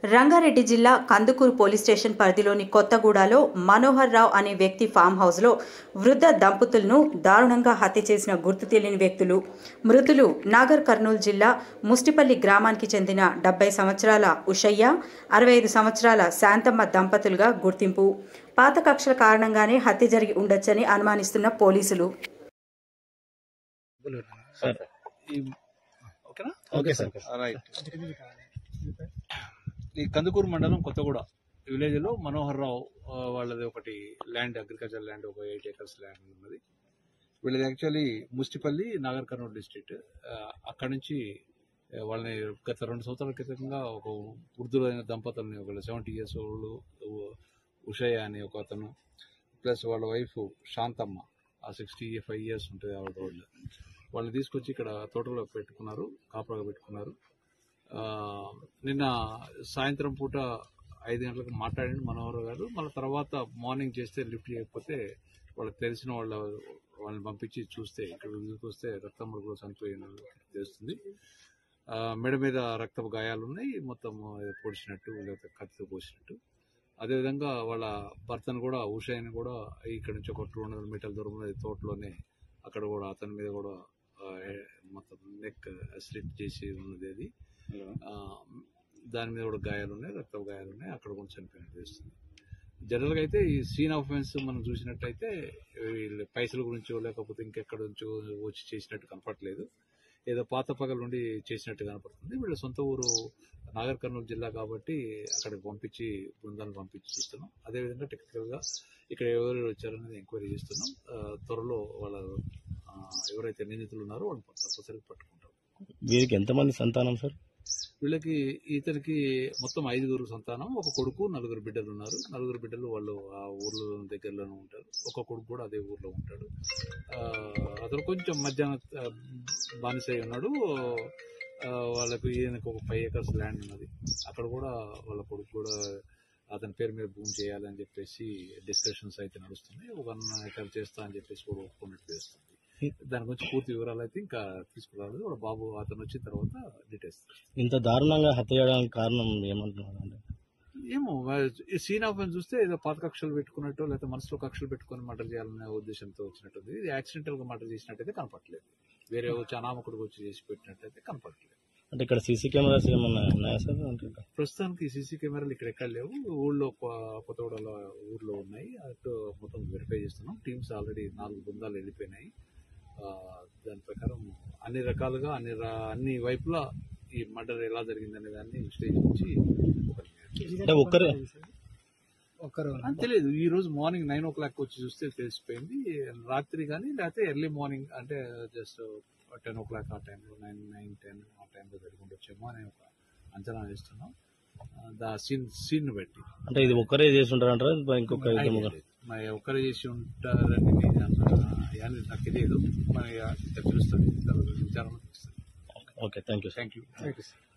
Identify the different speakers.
Speaker 1: రంగారెడ్డి జిల్లా Kandukur police station పరిధిలోని కొత్తగూడలో మనోహర్ రావు అనే వ్యక్తి ఫామ్ హౌస్లో వృద్ధ దంపతులను దారుణంగా హత్య చేసిన గుర్తు తెలియని వ్యక్తులు మృతులు నాగర్ కర్నూలు జిల్లా ముస్టిపల్లి గ్రామానికి చెందిన డెబ్బై సంవత్సరాల ఉషయ్య అరవై ఐదు సంవత్సరాల శాంతమ్మ దంపతులుగా గుర్తింపు పాత కక్షల కారణంగానే హత్య జరిగి ఉండొచ్చని అనుమానిస్తున్న పోలీసులు
Speaker 2: సార్
Speaker 3: ఈ ఓకేనా
Speaker 2: ఓకే సార్
Speaker 3: రైట్ ఈ కందుకూరు మండలం కొత్తగూడ విలేజ్ లో మనోహర్ రావు ఆ, వాళ్ళది ఒకటి ల్యాండ్ అగ్రికల్చర్ ల్యాండ్ ఒక ఎయిట్ ఏకర్స్ ల్యాండ్ ఉన్నది వీళ్ళది యాక్చువల్లీ ముస్టిపల్లి నాగర్ కర్నూలు డిస్ట్రిక్ట్ అక్కడ నుంచి ఆ, వాళ్ళని గత రెండు సంవత్సరాల క్రితంగా ఒక వృద్ధులైన దంపతుల్ని ఒక సెవెంటీ ఇయర్స్ ఓల్డ్ ఉషయ్య అనే ఒక అతను ప్లస్ వాళ్ళ వైఫ్ శాంతమ్మ ఆ సిక్స్టీ ఫైవ్ ఇయర్స్ ఉంటుంది ఆవిడ వాళ్ళు వాళ్ళని తీసుకొచ్చి ఇక్కడ తోటలో పెట్టుకున్నారు కాపలాగా పెట్టుకున్నారు ఆ, నిన్న సాయంత్రం పూట ఐదు గంటలకు మాట్లాడింది మనోహర్ గారు మళ్ళీ తర్వాత మార్నింగ్ చేస్తే లిఫ్ట్ చేయకపోతే వాళ్ళకి తెలిసిన వాళ్ళ వాళ్ళని పంపించి చూస్తే ఇక్కడ వస్తే రక్తం మరుగులో చనిపోయిన తెలుస్తుంది ఆ, మెడ మీద రక్తపు గాయాలు ఉన్నాయి మొత్తం పొడిచినట్టు లేకపోతే కత్తితో పోసినట్టు అదేవిధంగా వాళ్ళ భర్తను కూడా ఉషాయిని కూడా ఇక్కడ నుంచి ఒక టూ హండ్రెడ్ మీటర్ల దూరంలో ఈ తోటలోనే అక్కడ కూడా అతని మీద కూడా ఆ, ఏ- మొత్తం నెక్ స్లిప్ చేసి ఉన్నది అది ఆ, దాని మీద కూడా గాయాలు ఉన్నాయి రక్త గాయాలు ఉన్నాయి అక్కడ కూడా చనిపోయినట్టు తెలుస్తుంది జనరల్గా అయితే ఈ సీన్ ఆఫ్ ఫెన్స్ మనం చూసినట్టయితే వీళ్ళు పైసల గురించో లేకపోతే ఇంకెక్కడ నుంచో వచ్చి చేసినట్టు కనపడలేదు ఏదో పాత పగల నుండి చేసినట్టు కనపడుతుంది వీళ్ళ సొంత ఊరు నాగర్ కర్నూలు జిల్లా కాబట్టి అక్కడికి పంపించి బృందాలను పంపించి చూస్తున్నాం అదేవిధంగా టెక్నికల్గా ఇక్కడ ఎవరు వచ్చారనేది ఎంక్వైరీ చేస్తున్నాం ఆ, త్వరలో వాళ్ళ ఆ, ఎవరైతే నిందితులు ఉన్నారో వాళ్ళని తప్పనిసరిగా పట్టుకుంటాం
Speaker 2: వీరికి ఎంతమంది సంతానం సార్
Speaker 3: వీళ్ళకి ఇతనికి మొత్తం ఐదుగురు సంతానం ఒక కొడుకు నలుగురు బిడ్డలు ఉన్నారు నలుగురు బిడ్డలు వాళ్ళు ఆ ఊర్లో దగ్గరలోనే ఉంటారు ఒక కొడుకు కూడా అదే ఊర్లో ఉంటాడు ఆ, అతను కొంచెం మధ్యాహ్నం ఆ, బానిస అయి ఉన్నాడు ఆ, వాళ్ళకు ఈయనకు ఒక ఫైవ్ ఏకర్స్ ల్యాండ్ ఉన్నది అక్కడ కూడా వాళ్ళ కొడుకు కూడా అతని పేరు మీద భూమి చేయాలని చెప్పేసి డిస్కషన్స్ అయితే నడుస్తున్నాయి ఒక వన్ ఎకర్ చేస్తా అని చెప్పేసి కూడా ఒప్పుకున్నట్టు చేస్తుంది దాని గురించి పూర్తి వివరాలు అయితే ఇంకా తీసుకురాలేదు వాళ్ళ బాబు అతను వచ్చిన తర్వాత డీటెయిల్స్
Speaker 2: ఇంత దారుణంగా హత్య చేయడానికి కారణం ఏమంటున్నారు అంటే
Speaker 3: ఏమో ఈ సీన్ ఆఫ్ చూస్తే ఏదో పాత కక్షలు పెట్టుకున్నట్టు లేకపోతే మనసులో కక్షలు పెట్టుకొని మర్డర్ చేయాలనే ఉద్దేశంతో వచ్చినట్టుంది ఇది యాక్సిడెంటల్ గా మర్డర్ చేసినట్టయితే కనపట్లేదు వేరే వచ్చి అనామకుడికి వచ్చి చేసి పెట్టినట్టయితే కనపట్లేదు
Speaker 2: అంటే ఇక్కడ సీసీ కెమెరాస్ ఏమన్నా ఉన్నాయా సార్ అంటే
Speaker 3: ప్రస్తుతానికి సీసీ కెమెరాలు ఇక్కడ ఎక్కడ లేవు ఊళ్ళో కొ- కొత్తగూడలో ఊర్లో ఉన్నాయి అటు మొత్తం వెరిఫై చేస్తున్నాం టీమ్స్ ఆల్రెడీ నాలుగు బృందాలు వెళ్ళిపోయినాయి ఆ, దాని ప్రకారం అన్ని రకాలుగా అన్ని రా- అన్ని వైపులా ఈ మర్డర్ ఎలా జరిగిందనే దాన్ని విశ్లేషించి ఒక
Speaker 2: అంటే ఒక్కరే
Speaker 3: ఆ, తెలియదు ఈ రోజు మార్నింగ్ నైన్ ఓ క్లాక్ వచ్చి చూస్తే తెలిసిపోయింది రాత్రి కానీ లేకపోతే ఎర్లీ మార్నింగ్ అంటే జస్ట్ టెన్ ఓ క్లాక్ ఆ టైంలో నైన్ నైన్ టెన్ ఆ టైంలో జరిగి ఉండొచ్చేమో అని ఒక అంచనా వేస్తున్నాం ఆ, దా సీన్ సీన్ బట్టి
Speaker 2: అంటే ఇది ఒక్కరే చేసి ఉంటారంటారా ఇంకొక ఇద్దరు
Speaker 3: ఐడియా
Speaker 2: ముగ్గురు?
Speaker 3: లేదు. మరి ఒక్కరే చేసి ఉంటారని నేను అంత- అని నాకు తెలియదు మరి తెలుస్తుంది తర్వాత విచారణ తెలుస్తుంది
Speaker 2: okay thank you sir
Speaker 3: thank you thank you sir